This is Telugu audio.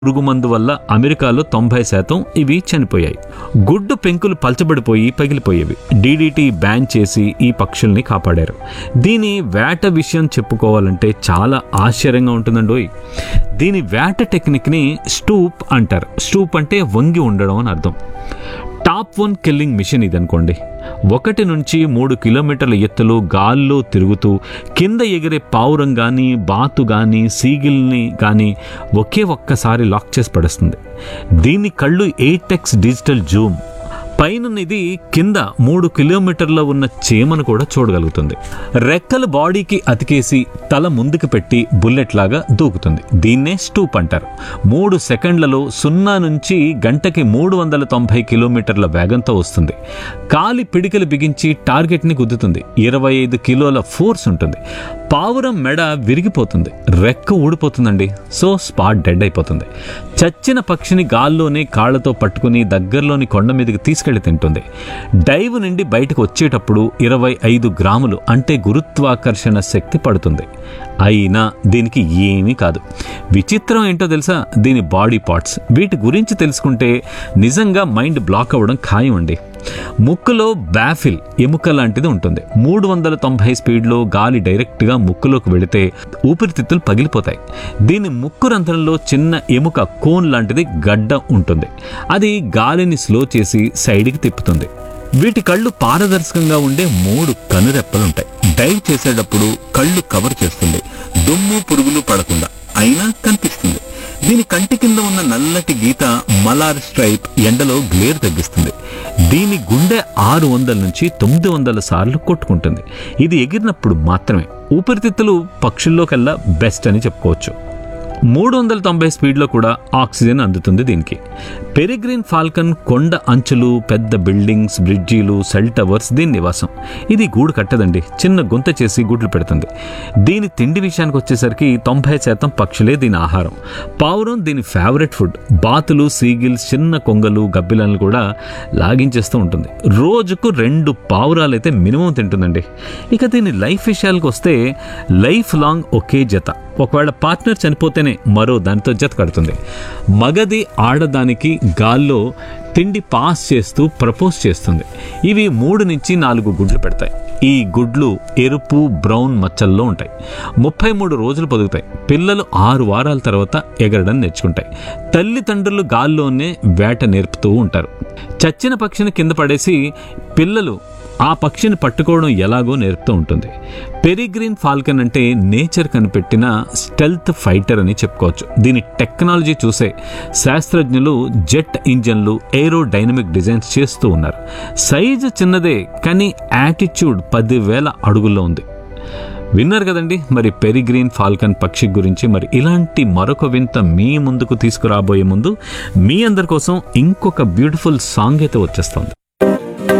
పురుగు మందు వల్ల అమెరికాలో తొంభై శాతం ఇవి చనిపోయాయి గుడ్డు పెంకులు పల్చబడిపోయి పగిలిపోయేవి డీడీటీ బ్యాన్ చేసి ఈ పక్షుల్ని కాపాడారు దీని వేట విషయం చెప్పుకోవాలంటే చాలా ఆశ్చర్యంగా ఉంటుందండోయ్ దీని వేట టెక్నిక్ని స్టూప్ అంటారు స్టూప్ అంటే వంగి ఉండడం అని అర్థం టాప్ వన్ కిల్లింగ్ మిషన్ ఇది అనుకోండి ఒకటి నుంచి మూడు కిలోమీటర్ల ఎత్తులో గాల్లో తిరుగుతూ కింద ఎగిరే పావురం కానీ బాతు కానీ సీగిల్ని కానీ ఒకే ఒక్కసారి లాక్ చేసి పడేస్తుంది దీని కళ్ళు ఎయిట్ ఎక్స్ డిజిటల్ జూమ్ పైనున్నది కింద మూడు కిలోమీటర్ల ఉన్న చీమను కూడా చూడగలుగుతుంది రెక్కలు బాడీకి అతికేసి తల ముందుకు పెట్టి బుల్లెట్ లాగా దూకుతుంది దీన్నే స్టూప్ అంటారు మూడు సెకండ్లలో సున్నా నుంచి గంటకి మూడు వందల తొంభై కిలోమీటర్ల వేగంతో వస్తుంది కాలి పిడికలు బిగించి టార్గెట్ని గుద్దుతుంది ఇరవై ఐదు కిలోల ఫోర్స్ ఉంటుంది పావురం మెడ విరిగిపోతుంది రెక్క ఊడిపోతుందండి సో స్పాట్ డెడ్ అయిపోతుంది చచ్చిన పక్షిని గాల్లోనే కాళ్లతో పట్టుకుని దగ్గరలోని కొండ మీదకి తీసుకెళ్లి తింటుంది డైవ్ నుండి బయటకు వచ్చేటప్పుడు ఇరవై ఐదు గ్రాములు అంటే గురుత్వాకర్షణ శక్తి పడుతుంది అయినా దీనికి ఏమీ కాదు విచిత్రం ఏంటో తెలుసా దీని బాడీ పార్ట్స్ వీటి గురించి తెలుసుకుంటే నిజంగా మైండ్ బ్లాక్ అవ్వడం ఖాయం అండి ముక్కులో బ్యాఫిల్ ఎముక లాంటిది ఉంటుంది మూడు వందల తొంభై స్పీడ్లో గాలి డైరెక్ట్గా ముక్కులోకి వెళితే ఊపిరితిత్తులు పగిలిపోతాయి దీని ముక్కు రంధ్రంలో చిన్న ఎముక కోన్ లాంటిది గడ్డ ఉంటుంది అది గాలిని స్లో చేసి సైడ్కి తిప్పుతుంది వీటి కళ్ళు పారదర్శకంగా ఉండే మూడు కనురెప్పలుంటాయి డైవ్ చేసేటప్పుడు కళ్ళు కవర్ చేస్తుంది దుమ్ము పురుగులు పడకుండా అయినా కనిపిస్తుంది దీని కంటి కింద ఉన్న నల్లటి గీత మలార్ స్ట్రైప్ ఎండలో గ్లేర్ తగ్గిస్తుంది దీని గుండె ఆరు వందల నుంచి తొమ్మిది వందల సార్లు కొట్టుకుంటుంది ఇది ఎగిరినప్పుడు మాత్రమే ఊపిరితిత్తులు పక్షుల్లోకెల్లా బెస్ట్ అని చెప్పుకోవచ్చు మూడు వందల తొంభై స్పీడ్లో కూడా ఆక్సిజన్ అందుతుంది దీనికి పెరిగ్రీన్ ఫాల్కన్ కొండ అంచులు పెద్ద బిల్డింగ్స్ బ్రిడ్జీలు సెల్ టవర్స్ దీని నివాసం ఇది గూడు కట్టదండి చిన్న గుంత చేసి గుడ్లు పెడుతుంది దీని తిండి విషయానికి వచ్చేసరికి తొంభై శాతం పక్షులే దీని ఆహారం పావురం దీని ఫేవరెట్ ఫుడ్ బాతులు సీగిల్స్ చిన్న కొంగలు గబ్బిలాలను కూడా లాగించేస్తూ ఉంటుంది రోజుకు రెండు పావురాలు అయితే మినిమం తింటుందండి ఇక దీని లైఫ్ విషయాలకు వస్తే లైఫ్ లాంగ్ ఒకే జత ఒకవేళ పార్ట్నర్ చనిపోతేనే మరో దానితో జత కడుతుంది మగది ఆడదానికి గాల్లో తిండి పాస్ చేస్తూ ప్రపోజ్ చేస్తుంది ఇవి మూడు నుంచి నాలుగు గుడ్లు పెడతాయి ఈ గుడ్లు ఎరుపు బ్రౌన్ మచ్చల్లో ఉంటాయి ముప్పై మూడు రోజులు పొదుగుతాయి పిల్లలు ఆరు వారాల తర్వాత ఎగరడం నేర్చుకుంటాయి తల్లిదండ్రులు గాల్లోనే వేట నేర్పుతూ ఉంటారు చచ్చిన పక్షిని కింద పడేసి పిల్లలు ఆ పక్షిని పట్టుకోవడం ఎలాగో నేర్పుతూ ఉంటుంది పెరిగ్రీన్ ఫాల్కన్ అంటే నేచర్ కనిపెట్టిన స్టెల్త్ ఫైటర్ అని చెప్పుకోవచ్చు దీని టెక్నాలజీ చూసే శాస్త్రజ్ఞులు జెట్ ఇంజన్లు ఏరో డైనమిక్ డిజైన్స్ చేస్తూ ఉన్నారు సైజు చిన్నదే కానీ యాటిట్యూడ్ పదివేల అడుగుల్లో ఉంది విన్నారు కదండి మరి పెరిగ్రీన్ ఫాల్కన్ పక్షి గురించి మరి ఇలాంటి మరొక వింత మీ ముందుకు తీసుకురాబోయే ముందు మీ అందరి కోసం ఇంకొక బ్యూటిఫుల్ సాంగ్ అయితే వచ్చేస్తుంది